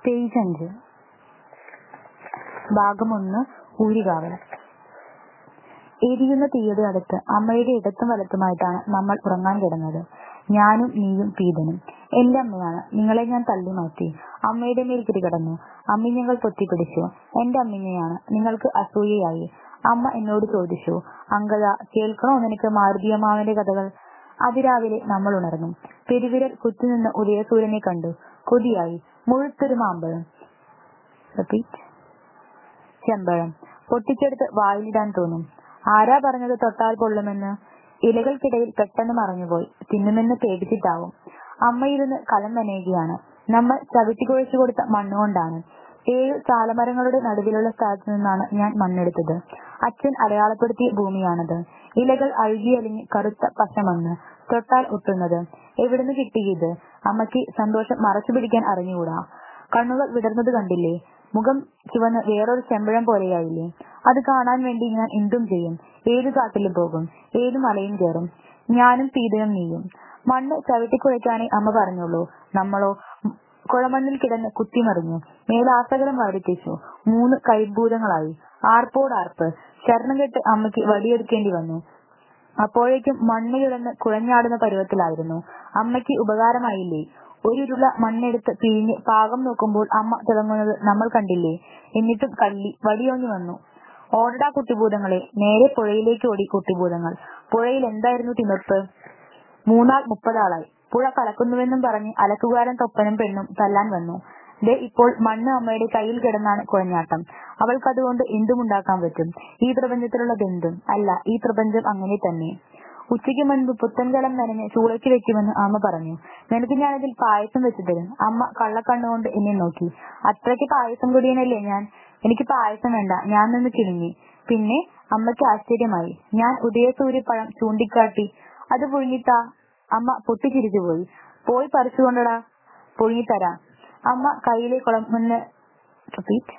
page അഞ്ച് ഭാഗം ഒന്ന് ഊരികാവൽ എരിയുന്ന തീയുടെ അടുത്ത് അമ്മയുടെ ഇടത്തും വലത്തുമായിട്ടാണ് നമ്മൾ ഉറങ്ങാൻ കിടന്നത് ഞാനും നീയും പീതനും എന്റെ അമ്മയാണ് നിങ്ങളെ ഞാൻ തള്ളി മാറ്റി അമ്മയുടെ മേൽ കിടന്നു അമ്മിഞ്ഞകൾ പൊത്തിപ്പിടിച്ചു എന്റെ അമ്മിഞ്ഞയാണ് നിങ്ങൾക്ക് അസൂയയായി അമ്മ എന്നോട് ചോദിച്ചു അങ്കത കേൾക്കണോ നിനക്ക് മാരുതിയമ്മാവന്റെ കഥകൾ അതിരാവിലെ നമ്മൾ ഉണർന്നു പെരുവിരൽ കുത്തിനിന്ന് ഉദയസൂര്യനെ കണ്ടു കൊതിയായി മുഴുത്തൊരു മാമ്പഴം റിപ്പീറ്റ് ചെമ്പഴം പൊട്ടിച്ചെടുത്ത് വായിലിടാൻ തോന്നും ആരാ പറഞ്ഞത് തൊട്ടാൽ പൊള്ളുമെന്ന് ഇലകൾക്കിടയിൽ പെട്ടെന്ന് മറഞ്ഞുപോയി തിന്നുമെന്ന് പേടിച്ചിട്ടാവും അമ്മയിരുന്ന് കലം നനയുകയാണ് നമ്മൾ ചവിട്ടിക്കുഴച്ചു കൊടുത്ത മണ്ണുകൊണ്ടാണ് ഏഴ് ചാലമരങ്ങളുടെ നടുവിലുള്ള സ്ഥലത്തു നിന്നാണ് ഞാൻ മണ്ണെടുത്തത് അച്ഛൻ അടയാളപ്പെടുത്തിയ ഭൂമിയാണത് ഇലകൾ അഴുകിയലിഞ്ഞ് കറുത്ത പശമണ്ണ് തൊട്ടാൽ ഒട്ടുന്നത് എവിടുന്ന് കിട്ടിയത് അമ്മയ്ക്ക് സന്തോഷം മറച്ചു പിടിക്കാൻ അറിഞ്ഞുകൂടാ കണ്ണുകൾ വിടർന്നത് കണ്ടില്ലേ മുഖം ചുവന്ന് വേറൊരു ചെമ്പഴം പോലെയായില്ലേ അത് കാണാൻ വേണ്ടി ഞാൻ എന്തും ചെയ്യും ഏത് കാട്ടിലും പോകും ഏത് മലയും കയറും ഞാനും പീതനും നീയും മണ്ണ് ചവിട്ടിക്കുഴയ്ക്കാനേ അമ്മ പറഞ്ഞുള്ളൂ നമ്മളോ കുഴമണ്ണിൽ കിടന്ന് കുത്തിമറിഞ്ഞു മേലാസകലം വർദ്ധിപ്പിച്ചു മൂന്ന് കൈഭൂതങ്ങളായി ആർപ്പോടാർപ്പ് ശരണം കെട്ട് അമ്മയ്ക്ക് വടിയെടുക്കേണ്ടി വന്നു അപ്പോഴേക്കും മണ്ണ് കിടന്ന് കുഴഞ്ഞാടുന്ന പരുവത്തിലായിരുന്നു അമ്മയ്ക്ക് ഉപകാരമായില്ലേ ഒരുരുള മണ്ണെടുത്ത് പിഴിഞ്ഞ് പാകം നോക്കുമ്പോൾ അമ്മ തിളങ്ങുന്നത് നമ്മൾ കണ്ടില്ലേ എന്നിട്ടും കള്ളി വടിയോങ്ങി വന്നു ഓടടാ കുട്ടിഭൂതങ്ങളെ നേരെ പുഴയിലേക്ക് ഓടി കുട്ടിഭൂതങ്ങൾ പുഴയിൽ എന്തായിരുന്നു തിമിർപ്പ് മൂന്നാൾ മുപ്പതാളായി പുഴ കലക്കുന്നുവെന്നും പറഞ്ഞ് അലക്കുകാരൻ തൊപ്പനും പെണ്ണും തല്ലാൻ വന്നു ദേ ഇപ്പോൾ മണ്ണ് അമ്മയുടെ കയ്യിൽ കിടന്നാണ് കുഴഞ്ഞാട്ടം അവൾക്ക് അതുകൊണ്ട് എന്തും ഉണ്ടാക്കാൻ പറ്റും ഈ പ്രപഞ്ചത്തിലുള്ളത് എന്തും അല്ല ഈ പ്രപഞ്ചം അങ്ങനെ തന്നെ ഉച്ചയ്ക്ക് മുൻപ് പുത്തൻകലം നനഞ്ഞ് ചൂളയ്ക്ക് വെക്കുമെന്ന് അമ്മ പറഞ്ഞു നിനക്ക് ഞാനിതിൽ പായസം വെച്ചു തരും അമ്മ കള്ളക്കണ്ണുകൊണ്ട് എന്നെ നോക്കി അത്രയ്ക്ക് പായസം കുടിയനല്ലേ ഞാൻ എനിക്ക് പായസം വേണ്ട ഞാൻ നിന്ന് കിണുങ്ങി പിന്നെ അമ്മയ്ക്ക് ആശ്ചര്യമായി ഞാൻ ഉദയസൂര്യപ്പഴം ചൂണ്ടിക്കാട്ടി അത് പുഴുങ്ങിത്താ അമ്മ പൊട്ടിച്ചിരിച്ചു പോയി പോയി പറിച്ചുകൊണ്ടടാ പുഴുങ്ങിത്തരാം അമ്മ കയ്യിലെ കുളമണ്ണ് റിപ്പീറ്റ്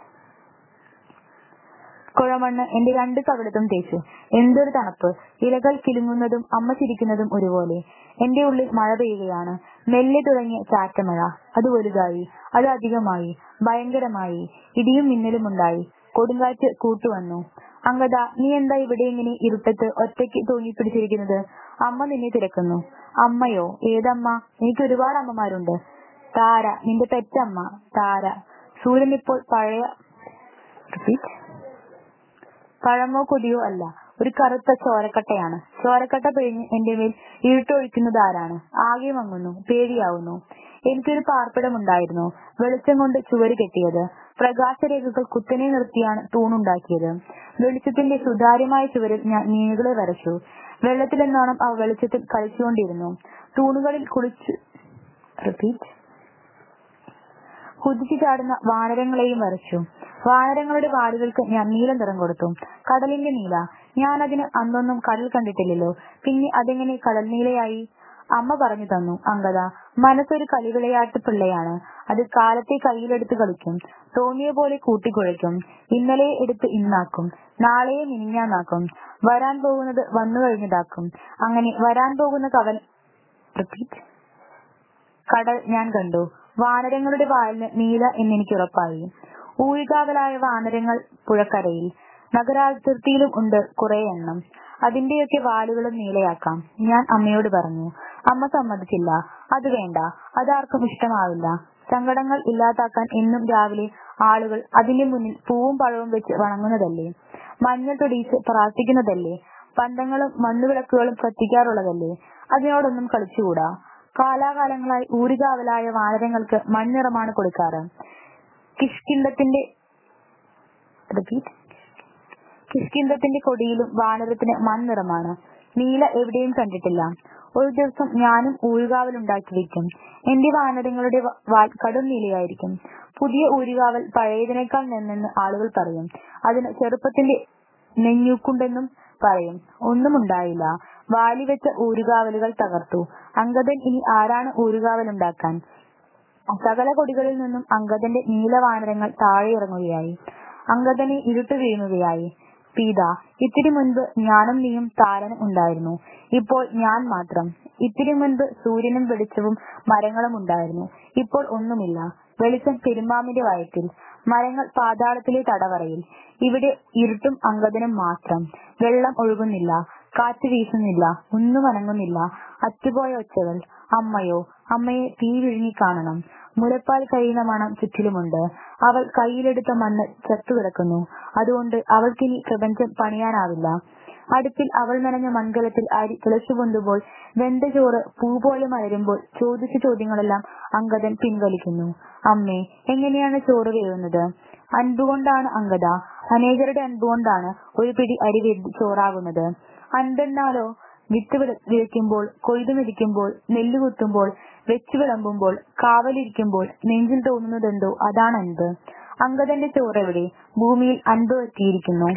കുഴമണ്ണ് എന്റെ രണ്ട് കവിടത്തും തേച്ചു എന്തൊരു തണുപ്പ് ഇലകൾ കിലുങ്ങുന്നതും അമ്മ ചിരിക്കുന്നതും ഒരുപോലെ എന്റെ ഉള്ളിൽ മഴ പെയ്യുകയാണ് മെല്ലെ തുടങ്ങിയ ചാറ്റമഴ അത് വലുതായി അത് അധികമായി ഭയങ്കരമായി ഇടിയും മിന്നലും ഉണ്ടായി കൊടുങ്കാറ്റ് കൂട്ടുവന്നു അങ്കത നീ എന്താ ഇവിടെ ഇങ്ങനെ ഇരുട്ടത്ത് ഒറ്റയ്ക്ക് തൂങ്ങിപ്പിടിച്ചിരിക്കുന്നത് അമ്മ നിന്നെ തിരക്കുന്നു അമ്മയോ ഏതമ്മ എനിക്ക് ഒരുപാട് അമ്മമാരുണ്ട് താര നിന്റെ പെറ്റമ്മ താര സൂര്യൻ ഇപ്പോൾ പഴയ റിപ്പീറ്റ് പഴമോ കൊതിയോ അല്ല ഒരു കറുത്ത ചോരക്കട്ടയാണ് ചോരക്കട്ട പിഴിഞ്ഞ് എന്റെ മേൽ ഇരുട്ടൊഴിക്കുന്നത് ആരാണ് ആകെ മങ്ങുന്നു പേടിയാവുന്നു എനിക്കൊരു പാർപ്പിടമുണ്ടായിരുന്നു വെളിച്ചം കൊണ്ട് ചുവര് കെട്ടിയത് പ്രകാശരേഖകൾ കുത്തനെ നിർത്തിയാണ് തൂണുണ്ടാക്കിയത് വെളിച്ചത്തിന്റെ സുതാര്യമായ ചുവരിൽ ഞാൻ മീനുകളെ വരച്ചു വെള്ളത്തിലെന്നോണം അവ വെളിച്ചത്തിൽ കളിച്ചുകൊണ്ടിരുന്നു തൂണുകളിൽ കുളിച്ചു റിപ്പീറ്റ് കുതിച്ചു ചാടുന്ന വാനരങ്ങളെയും വരച്ചു വാനരങ്ങളുടെ വാലുകൾക്ക് ഞാൻ നീല നിറം കൊടുത്തു കടലിന്റെ നീല ഞാൻ അതിന് അന്നൊന്നും കടൽ കണ്ടിട്ടില്ലല്ലോ പിന്നെ അതെങ്ങനെ കടൽ നീലയായി അമ്മ പറഞ്ഞു തന്നു അങ്കത മനസ്സൊരു കളിവിളയാട്ട് പിള്ളയാണ് അത് കാലത്തെ കയ്യിലെടുത്ത് കളിക്കും തോന്നിയ പോലെ കൂട്ടിക്കുഴയ്ക്കും ഇന്നലെ എടുത്ത് ഇന്നാക്കും നാളെയെ മിനിഞ്ഞാന്നാക്കും വരാൻ പോകുന്നത് വന്നു കഴിഞ്ഞതാക്കും അങ്ങനെ വരാൻ പോകുന്ന കവൽ റിപ്പീറ്റ് കടൽ ഞാൻ കണ്ടു വാനരങ്ങളുടെ വാലിന് നീല എന്നെനിക്ക് ഉറപ്പായി ഊഴികാവലായ വാനരങ്ങൾ പുഴക്കരയിൽ നഗരാതിർത്തിയിലും ഉണ്ട് കുറെ എണ്ണം അതിന്റെയൊക്കെ വാലുകളും നീലയാക്കാം ഞാൻ അമ്മയോട് പറഞ്ഞു അമ്മ സമ്മതിച്ചില്ല അത് വേണ്ട അതാർക്കും ഇഷ്ടമാവില്ല സങ്കടങ്ങൾ ഇല്ലാതാക്കാൻ എന്നും രാവിലെ ആളുകൾ അതിന്റെ മുന്നിൽ പൂവും പഴവും വെച്ച് വണങ്ങുന്നതല്ലേ മഞ്ഞൾ തൊടിയിച്ച് പ്രാർത്ഥിക്കുന്നതല്ലേ പന്തങ്ങളും മണ്ണുവിളക്കുകളും കത്തിക്കാറുള്ളതല്ലേ അതിനോടൊന്നും കളിച്ചുകൂടാ കാലാകാലങ്ങളായി ഊരുകാവലായ വാനരങ്ങൾക്ക് മണ്ണിറമാണ് കൊടുക്കാറ് കിഷ്കിണ്ടത്തിന്റെ റിപ്പീറ്റ് കിഷ്കിന്തത്തിന്റെ കൊടിയിലും വാനരത്തിന് മൺനിറമാണ് നീല എവിടെയും കണ്ടിട്ടില്ല ഒരു ദിവസം ഞാനും ഊരുകാവൽ ഉണ്ടാക്കി വെക്കും എന്റെ വാനരങ്ങളുടെ വാൽ കടും നീലയായിരിക്കും പുതിയ ഊരുകാവൽ പഴയതിനേക്കാൾ നിന്നെന്ന് ആളുകൾ പറയും അതിന് ചെറുപ്പത്തിന്റെ നെഞ്ഞൂക്കുണ്ടെന്നും പറയും ഒന്നും ഉണ്ടായില്ല വാലിവെച്ച ഊരുകാവലുകൾ തകർത്തു അങ്കദൻ ഇനി ആരാണ് ഊരുകാവൽ ഉണ്ടാക്കാൻ സകല കൊടികളിൽ നിന്നും അങ്കദന്റെ നീലവാനരങ്ങൾ താഴെ ഇറങ്ങുകയായി അങ്കദനെ ഇരുട്ട് വീഴുകയായി പീതാ ഇത്തിരി മുൻപ് ഞാനും നീയും താരനും ഉണ്ടായിരുന്നു ഇപ്പോൾ ഞാൻ മാത്രം ഇത്തിരി മുൻപ് സൂര്യനും വെളിച്ചവും മരങ്ങളും ഉണ്ടായിരുന്നു ഇപ്പോൾ ഒന്നുമില്ല വെളിച്ചം പെരുമ്പാമ്പിന്റെ വയറ്റിൽ മരങ്ങൾ പാതാളത്തിലെ തടവറയിൽ ഇവിടെ ഇരുട്ടും അങ്കദനും മാത്രം വെള്ളം ഒഴുകുന്നില്ല കാറ്റ് വീശുന്നില്ല ഒന്നും അനങ്ങുന്നില്ല അറ്റുപോയ ഒച്ചകൾ അമ്മയോ അമ്മയെ തീ വിഴുങ്ങി കാണണം മുലപ്പാൽ കഴിയുന്ന മണം ചുറ്റിലുമുണ്ട് അവൾ കയ്യിലെടുത്ത മണ്ണ് ചത്തുകിടക്കുന്നു അതുകൊണ്ട് അവൾക്കിനി പ്രപഞ്ചം പണിയാനാവില്ല അടുപ്പിൽ അവൾ നനഞ്ഞ മൺകലത്തിൽ അരി തിളച്ചു പൊന്തുമ്പോൾ വെന്ത ചോറ് പൂ പോലെ മലരുമ്പോൾ ചോദിച്ച ചോദ്യങ്ങളെല്ലാം അങ്കദൻ പിൻവലിക്കുന്നു അമ്മേ എങ്ങനെയാണ് ചോറ് വേവുന്നത് അൻപുകൊണ്ടാണ് അങ്കദ അനേകരുടെ അൻപുകൊണ്ടാണ് ഒരു പിടി അരി വെന്ത് ചോറാകുന്നത് അൻപെന്നാലോ വിത്ത് വിത വിതയ്ക്കുമ്പോൾ കൊയ്തു മെതിക്കുമ്പോൾ നെല്ല് കുത്തുമ്പോൾ വെച്ചു വിളമ്പുമ്പോൾ കാവലിരിക്കുമ്പോൾ നെഞ്ചിൽ തോന്നുന്നതെന്തോ അതാണ് അൻപ് അങ്കദന്റെ ചോറെവിടെ ഭൂമിയിൽ അൻപ് പറ്റിയിരിക്കുന്നു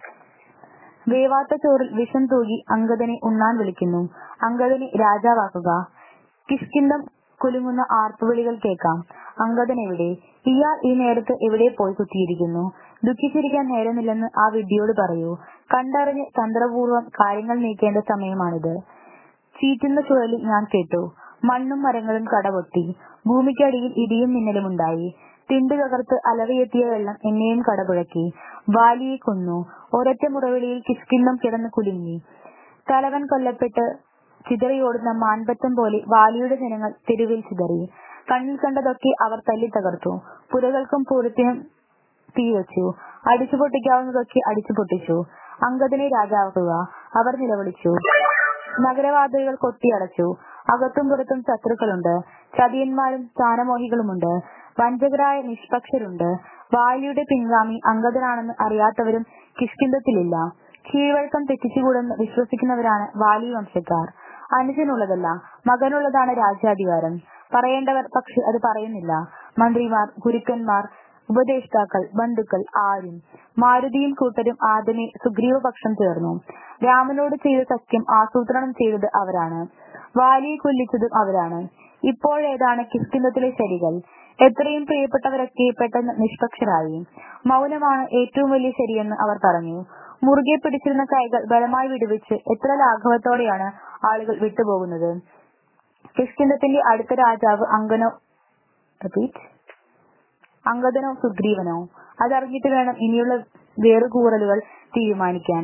വേവാത്ത ചോറിൽ വിഷം തൂകി അങ്കദനെ ഉണ്ണാൻ വിളിക്കുന്നു അങ്കദനെ രാജാവാക്കുക കിഷ്കിന്ധം കുലുങ്ങുന്ന ആർപ്പുവിളികൾ കേൾക്കാം അങ്കദൻ എവിടെ ഇയാൾ ഈ നേരത്ത് എവിടെ പോയി കുത്തിയിരിക്കുന്നു ദുഃഖിച്ചിരിക്കാൻ നേരമില്ലെന്ന് ആ വിഡ്ഢിയോട് പറയൂ കണ്ടറിഞ്ഞ് തന്ത്രപൂർവ്വം കാര്യങ്ങൾ നീക്കേണ്ട സമയമാണിത് ചീറ്റുന്ന ചുഴലി ഞാൻ കേട്ടു മണ്ണും മരങ്ങളും കടപൊട്ടി ഭൂമിക്കടിയിൽ ഇടിയും മിന്നലും ഉണ്ടായി തിണ്ടു തകർത്ത് അലറിയെത്തിയ വെള്ളം എന്നെയും കടപുഴക്കി വാലിയെ കൊന്നു ഒരൊറ്റ മുറവിളിയിൽ കിഷ്കിന്നം കിടന്ന് കുലുങ്ങി തലവൻ കൊല്ലപ്പെട്ട് ചിതറിയോടുന്ന മാൻപറ്റം പോലെ വാലിയുടെ ജനങ്ങൾ തെരുവിൽ ചിതറി കണ്ണിൽ കണ്ടതൊക്കെ അവർ തല്ലി തകർത്തു പുരകൾക്കും പൂരത്തിനും തീ വെച്ചു അടിച്ചു പൊട്ടിക്കാവുന്നതൊക്കെ അടിച്ചു പൊട്ടിച്ചു അങ്കദനെ രാജാവാക്കുക അവർ നിലവിളിച്ചു നഗരവാതിലുകൾ കൊത്തിയടച്ചു അകത്തും പുറത്തും ശത്രുക്കളുണ്ട് ചതിയന്മാരും സ്ഥാനമോഹികളുമുണ്ട് വഞ്ചകരായ നിഷ്പക്ഷരുണ്ട് വാലിയുടെ പിൻഗാമി അങ്കദനാണെന്ന് അറിയാത്തവരും കിഷ്കിന്ധത്തിലില്ല കീഴ്വഴക്കം തെറ്റിച്ചുകൂടെന്ന് വിശ്വസിക്കുന്നവരാണ് വാലി വംശക്കാർ അനുജനുള്ളതല്ല മകനുള്ളതാണ് രാജ്യാധികാരം പറയേണ്ടവർ പക്ഷെ അത് പറയുന്നില്ല മന്ത്രിമാർ ഗുരുക്കന്മാർ ഉപദേഷ്ടാക്കൾ ബന്ധുക്കൾ ആരും മാരുതിയും കൂട്ടരും ആദ്യമേ സുഗ്രീവപക്ഷം ചേർന്നു രാമനോട് ചെയ്ത സത്യം ആസൂത്രണം ചെയ്തത് അവരാണ് വാലിയെ കൊല്ലിച്ചതും അവരാണ് ഇപ്പോഴേതാണ് കിഷ്കിന്ധത്തിലെ ശരികൾ എത്രയും പ്രിയപ്പെട്ടവരൊക്കെ പെട്ടെന്ന് നിഷ്പക്ഷരായി മൗനമാണ് ഏറ്റവും വലിയ ശരിയെന്ന് അവർ പറഞ്ഞു മുറുകെ പിടിച്ചിരുന്ന കൈകൾ ബലമായി വിടുവിച്ച് എത്ര ലാഘവത്തോടെയാണ് ആളുകൾ വിട്ടുപോകുന്നത് കിഷ്കിന്ധത്തിന്റെ അടുത്ത രാജാവ് അങ്കനോ റിപ്പീറ്റ് അങ്കദനോ സുഗ്രീവനോ അതറിഞ്ഞിട്ട് വേണം ഇനിയുള്ള വേറുകൂറലുകൾ തീരുമാനിക്കാൻ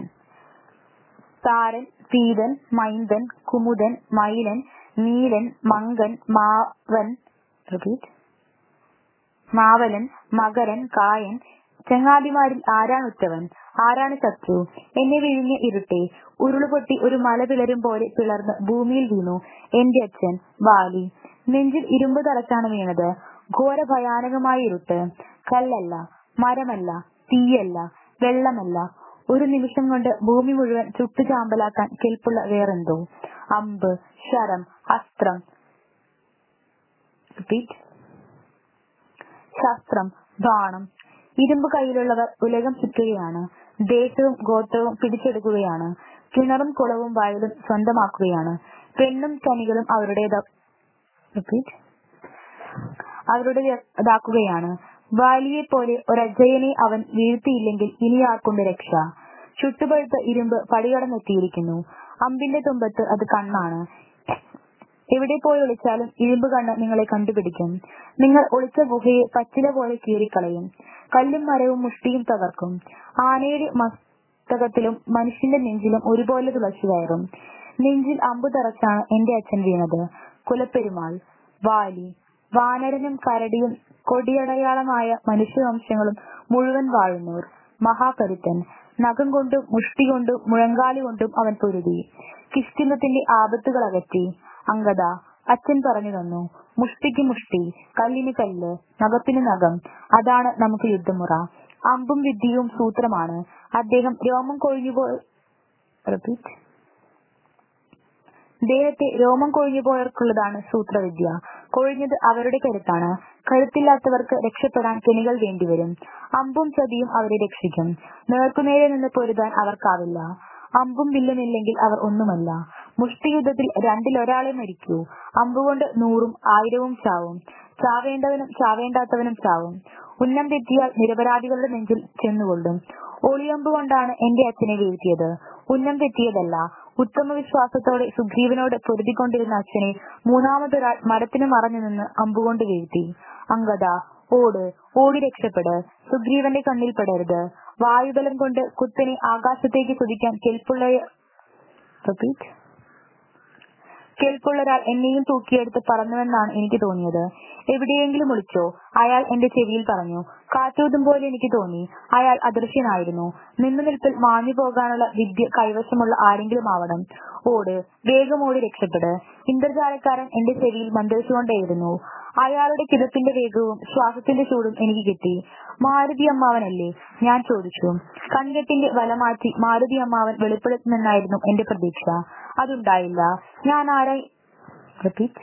താരൻ പീതൻ മൈന്ദൻ കുമുദൻ മൈലൻ നീലൻ മങ്കൻ മാവൻ റിപ്പീറ്റ് മാവലൻ മകരൻ കായൻ ചങ്ങാതിമാരിൽ ആരാണ് ഉറ്റവൻ ആരാണ് ശത്രു എന്നെ വിഴിഞ്ഞ ഇരുട്ടെ ഉരുളുപൊട്ടി ഒരു മല പിളരും പോലെ പിളർന്ന് ഭൂമിയിൽ വീണു എന്റെ അച്ഛൻ വാലി നെഞ്ചിൽ ഇരുമ്പ് തറച്ചാണ് വീണത് ഘോര ഭയാനകമായ ഇരുട്ട് കല്ലല്ല മരമല്ല തീയല്ല വെള്ളമല്ല ഒരു നിമിഷം കൊണ്ട് ഭൂമി മുഴുവൻ ചുട്ടുചാമ്പലാക്കാൻ കെൽപ്പുള്ള വേറെന്തോ അമ്പ് ശരം അസ്ത്രം റിപ്പീറ്റ് ശസ്ത്രം ബാണം ഇരുമ്പ് കയ്യിലുള്ളവർ ഉലകം ചുറ്റുകയാണ് ദേശവും ഗോത്രവും പിടിച്ചെടുക്കുകയാണ് കിണറും കുളവും വയലും സ്വന്തമാക്കുകയാണ് പെണ്ണും കനികളും അവരുടേത റിപ്പീറ്റ് അവരുടേതാക്കുകയാണ് വാലിയെ പോലെ ഒരജയനെ അവൻ വീഴ്ത്തിയില്ലെങ്കിൽ ഇനി ആർക്കുണ്ട് രക്ഷ ചുട്ടുപഴുത്ത ഇരുമ്പ് പടികടന്നെത്തിയിരിക്കുന്നു അമ്പിന്റെ തുമ്പത്ത് അത് കണ്ണാണ് എവിടെ പോയി ഒളിച്ചാലും ഇരുമ്പ് കണ്ണ് നിങ്ങളെ കണ്ടുപിടിക്കും നിങ്ങൾ ഒളിച്ച ഗുഹയെ പച്ചില പോലെ കീറിക്കളയും കല്ലും മരവും മുഷ്ടിയും തകർക്കും ആനയുടെ മസ്തകത്തിലും മനുഷ്യന്റെ നെഞ്ചിലും ഒരുപോലെ തുളച്ചു കയറും നെഞ്ചിൽ അമ്പു തറച്ചാണ് എന്റെ അച്ഛൻ വീണത് കുലപ്പെരുമാൾ വാലി വാനരനും കരടിയും കൊടിയടയാളമായ മനുഷ്യവംശങ്ങളും മുഴുവൻ വാഴുന്നൂർ മഹാകരുത്തൻ നഖം കൊണ്ടും മുഷ്ടി കൊണ്ടും മുഴങ്കാലി കൊണ്ടും അവൻ പൊരുതി കിഷ്കിന്ധത്തിന്റെ ആപത്തുകൾ അകറ്റി അങ്കദ അച്ഛൻ പറഞ്ഞു തന്നു മുഷ്ടിക്ക് മുഷ്ടി കല്ലിന് കല്ല് നഖത്തിന് നഖം അതാണ് നമുക്ക് യുദ്ധമുറ അമ്പും വിദ്യയും സൂത്രമാണ് അദ്ദേഹം രോമം കൊഴിഞ്ഞുപോ റിപ്പീറ്റ് ദേഹത്തെ രോമം കൊഴിഞ്ഞുപോയവർക്കുള്ളതാണ് സൂത്രവിദ്യ കൊഴിഞ്ഞത് അവരുടെ കരുത്താണ് കരുത്തില്ലാത്തവർക്ക് രക്ഷപ്പെടാൻ കെണികൾ വേണ്ടിവരും അമ്പും ചതിയും അവരെ രക്ഷിക്കും നേർക്കുനേരെ നിന്ന് പൊരുതാൻ അവർക്കാവില്ല അമ്പും വില്ലും ഇല്ലെങ്കിൽ അവർ ഒന്നുമല്ല മുഷ്ടിയുദ്ധത്തിൽ രണ്ടിലൊരാളെ മരിക്കൂ അമ്പുകൊണ്ട് നൂറും ആയിരവും ചാവും ചാവേണ്ടവനും ചാവേണ്ടാത്തവനും ചാവും ഉന്നം തെറ്റിയാൽ നിരപരാധികളുടെ നെഞ്ചിൽ ചെന്നുകൊള്ളും ഒളിയമ്പ് കൊണ്ടാണ് എന്റെ അച്ഛനെ വീഴ്ത്തിയത് ഉന്നം തെറ്റിയതല്ല ഉത്തമ വിശ്വാസത്തോടെ സുഗ്രീവനോട് പൊരുതിക്കൊണ്ടിരുന്ന അച്ഛനെ മൂന്നാമതൊരാൾ മരത്തിന് മറഞ്ഞു നിന്ന് അമ്പുകൊണ്ട് വീഴ്ത്തി അങ്കദ ഓട് ഓടി രക്ഷപ്പെട് സുഗ്രീവന്റെ കണ്ണിൽ പെടരുത് വായുബലം കൊണ്ട് കുത്തനെ ആകാശത്തേക്ക് കുതിക്കാൻ കെൽപ്പുള്ള റിപ്പീറ്റ് കേൾപ്പുള്ളൊരാൾ എന്നെയും തൂക്കിയെടുത്ത് പറന്നുവെന്നാണ് എനിക്ക് തോന്നിയത് എവിടെയെങ്കിലും ഒളിച്ചോ അയാൾ എന്റെ ചെവിയിൽ പറഞ്ഞു കാറ്റൂതും പോലെ എനിക്ക് തോന്നി അയാൾ അദൃശ്യനായിരുന്നു നിന്നു നിൽപ്പിൽ മാഞ്ഞു പോകാനുള്ള വിദ്യ കൈവശമുള്ള ആരെങ്കിലും ആവണം ഓട് വേഗം ഓടി രക്ഷപ്പെട് ഇന്ദ്രജാലക്കാരൻ എന്റെ ചെവിയിൽ മന്ത്രിച്ചുകൊണ്ടേയിരുന്നു അയാളുടെ കിതപ്പിന്റെ വേഗവും ശ്വാസത്തിന്റെ ചൂടും എനിക്ക് കിട്ടി മാരുതി അമ്മാവനല്ലേ ഞാൻ ചോദിച്ചു കൺകെട്ടിന്റെ വല മാറ്റി മാരുതി അമ്മാവൻ വെളിപ്പെടുത്തുമെന്നായിരുന്നു എന്റെ പ്രതീക്ഷ അതുണ്ടായില്ല ഞാൻ ആരായി റിപ്പീറ്റ്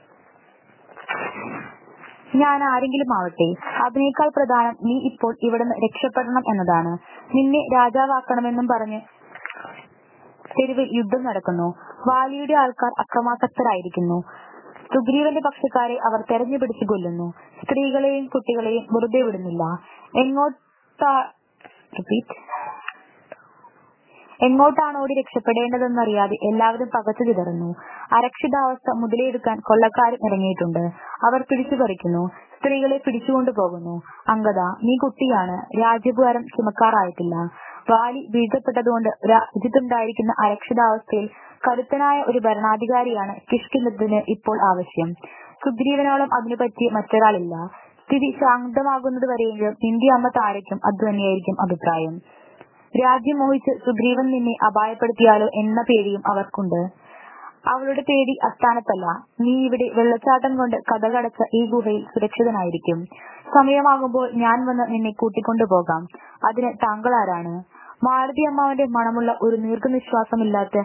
ഞാൻ ആരെങ്കിലും ആവട്ടെ അതിനേക്കാൾ പ്രധാനം നീ ഇപ്പോൾ ഇവിടുന്ന് രക്ഷപ്പെടണം എന്നതാണ് നിന്നെ രാജാവാക്കണമെന്നും പറഞ്ഞ് തെരുവിൽ യുദ്ധം നടക്കുന്നു വാലിയുടെ ആൾക്കാർ അക്രമാസക്തരായിരിക്കുന്നു സുഗ്രീവന്റെ പക്ഷക്കാരെ അവർ തെരഞ്ഞു പിടിച്ചു കൊല്ലുന്നു സ്ത്രീകളെയും കുട്ടികളെയും വെറുതെ വിടുന്നില്ല എങ്ങോട്ടാ റിപ്പീറ്റ് എങ്ങോട്ടാണ് ഓടി രക്ഷപ്പെടേണ്ടതെന്നറിയാതെ എല്ലാവരും പകച്ചു ചിതറുന്നു അരക്ഷിതാവസ്ഥ മുതലെടുക്കാൻ കൊള്ളക്കാരും ഇറങ്ങിയിട്ടുണ്ട് അവർ പിടിച്ചു പറിക്കുന്നു സ്ത്രീകളെ പിടിച്ചുകൊണ്ടു പോകുന്നു അങ്കദ നീ കുട്ടിയാണ് രാജ്യഭാരം ചുമക്കാറായിട്ടില്ല വാലി വീഴ്ത്തപ്പെട്ടതുകൊണ്ട് രാജ്യത്തുണ്ടായിരിക്കുന്ന അരക്ഷിതാവസ്ഥയിൽ കരുത്തനായ ഒരു ഭരണാധികാരിയാണ് കിഷ്കിന്ധത്തിന് ഇപ്പോൾ ആവശ്യം സുഗ്രീവനോളം അതിനു പറ്റിയ മറ്റൊരാളില്ല സ്ഥിതി ശാന്തമാകുന്നത് വരെയെങ്കിലും നിന്റെ അമ്മ താരയ്ക്കും അത് തന്നെയായിരിക്കും അഭിപ്രായം രാജ്യം മോഹിച്ച് സുഗ്രീവൻ നിന്നെ അപായപ്പെടുത്തിയാലോ എന്ന പേടിയും അവർക്കുണ്ട് അവളുടെ പേടി അസ്ഥാനത്തല്ല നീ ഇവിടെ വെള്ളച്ചാട്ടം കൊണ്ട് കഥകടച്ച ഈ ഗുഹയിൽ സുരക്ഷിതനായിരിക്കും സമയമാകുമ്പോൾ ഞാൻ വന്ന് നിന്നെ കൂട്ടിക്കൊണ്ടു പോകാം അതിന് താങ്കൾ ആരാണ് മാരുതി അമ്മാവന്റെ മണമുള്ള ഒരു ദീർഘനിശ്വാസമില്ലാത്ത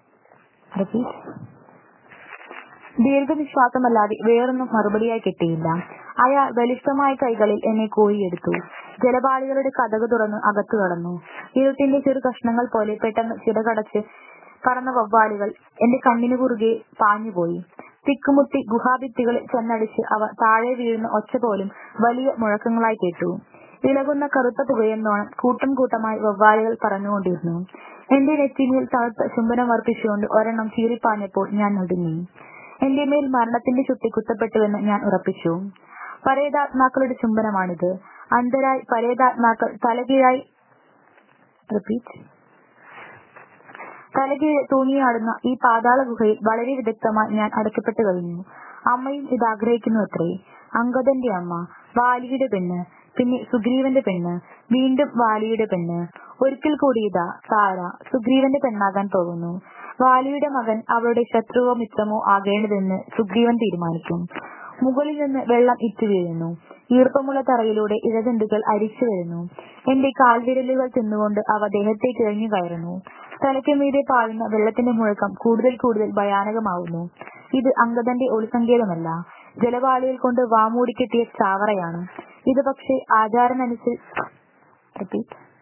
ദീർഘനിശ്വാസമല്ലാതെ വേറൊന്നും മറുപടിയായി കിട്ടിയില്ല അയാൾ ബലിഷ്ഠമായ കൈകളിൽ എന്നെ കോരിയെടുത്തു ജലപാളികളുടെ കഥക് തുറന്ന് അകത്തു കടന്നു ഇരുട്ടിന്റെ ചെറു കഷ്ണങ്ങൾ പോലെ പെട്ടെന്ന് ചിറകടച്ച് പറന്ന വവ്വാലുകൾ എന്റെ കണ്ണിനു കുറുകെ പാഞ്ഞുപോയി തിക്കുമുട്ടി ഗുഹാഭിത്തികളിൽ ചെന്നടിച്ച് അവ താഴെ വീഴുന്ന ഒച്ച പോലും വലിയ മുഴക്കങ്ങളായി കേട്ടു ഇളകുന്ന കറുത്ത പുകയെന്നോണം കൂട്ടം കൂട്ടമായി വവ്വാലുകൾ പറന്നുകൊണ്ടിരുന്നു എന്റെ നെറ്റിമേൽ തണുത്ത ചുംബനം വർപ്പിച്ചുകൊണ്ട് ഒരെണ്ണം ചീറിപ്പാഞ്ഞപ്പോൾ ഞാൻ നടുങ്ങി എന്റെ മേൽ മരണത്തിന്റെ ചുട്ടി കുത്തപ്പെട്ടുവെന്ന് ഞാൻ ഉറപ്പിച്ചു പരേതാത്മാക്കളുടെ ചുംബനമാണിത് അന്ധരായി പരേതാത്മാക്കൾ തലകീഴായി റിപ്പീറ്റ് തലകീഴ് തൂങ്ങിയാടുന്ന ഈ പാതാള ഗുഹയിൽ വളരെ വിദഗ്ധമായി ഞാൻ അടയ്ക്കപ്പെട്ടു കഴിഞ്ഞു അമ്മയും ഇത് ആഗ്രഹിക്കുന്നു അത്രേ അങ്കദന്റെ അമ്മ വാലിയുടെ പെണ്ണ് പിന്നെ സുഗ്രീവന്റെ പെണ്ണ് വീണ്ടും വാലിയുടെ പെണ്ണ് ഒരിക്കൽ കൂടി ഇതാ സാര സുഗ്രീവന്റെ പെണ്ണാകാൻ പോകുന്നു വാലിയുടെ മകൻ അവളുടെ ശത്രുവോ മിത്രമോ ആകേണ്ടതെന്ന് സുഗ്രീവൻ തീരുമാനിക്കും മുകളിൽ നിന്ന് വെള്ളം ഇറ്റു വീഴുന്നു ഈർപ്പമുള്ള തറയിലൂടെ ഇഴജന്തുക്കൾ അരിച്ചു വരുന്നു എന്റെ കാൽവിരലുകൾ തിന്നുകൊണ്ട് അവ ദേഹത്തേക്ക് ഇഴഞ്ഞു കയറുന്നു തലയ്ക്ക് മീതെ പാഴുന്ന വെള്ളത്തിന്റെ മുഴക്കം കൂടുതൽ കൂടുതൽ ഭയാനകമാവുന്നു ഇത് അങ്കദന്റെ ഒളിസങ്കേതമല്ല ജലപാളികൾ കൊണ്ട് വാമൂടിക്കെട്ടിയ ചാവറയാണ് ഇത് പക്ഷേ ആചാരമനുസരിച്ച്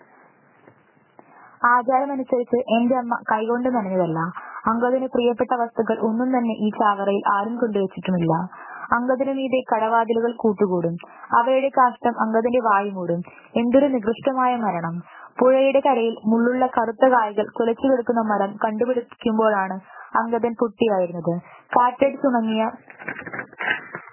ആചാരമനുസരിച്ച് എന്റെ അമ്മ കൈകൊണ്ട് നനഞ്ഞതല്ല അങ്കദിന് പ്രിയപ്പെട്ട വസ്തുക്കൾ ഒന്നും തന്നെ ഈ ചാവറയിൽ ആരും കൊണ്ടുവച്ചിട്ടുമില്ല അങ്കദിനു മീതെ കടവാതിലുകൾ കൂട്ടുകൂടും അവയുടെ കാഷ്ടം അങ്കദിന്റെ വായു മൂടും എന്തൊരു നികൃഷ്ടമായ മരണം പുഴയുടെ കരയിൽ മുള്ളുള്ള കറുത്ത കായകൾ കുലച്ചു കിടക്കുന്ന മരം കണ്ടുപിടിക്കുമ്പോഴാണ് അങ്കദൻ കുട്ടിയായിരുന്നത് കാറ്റടിച്ചുണങ്ങിയ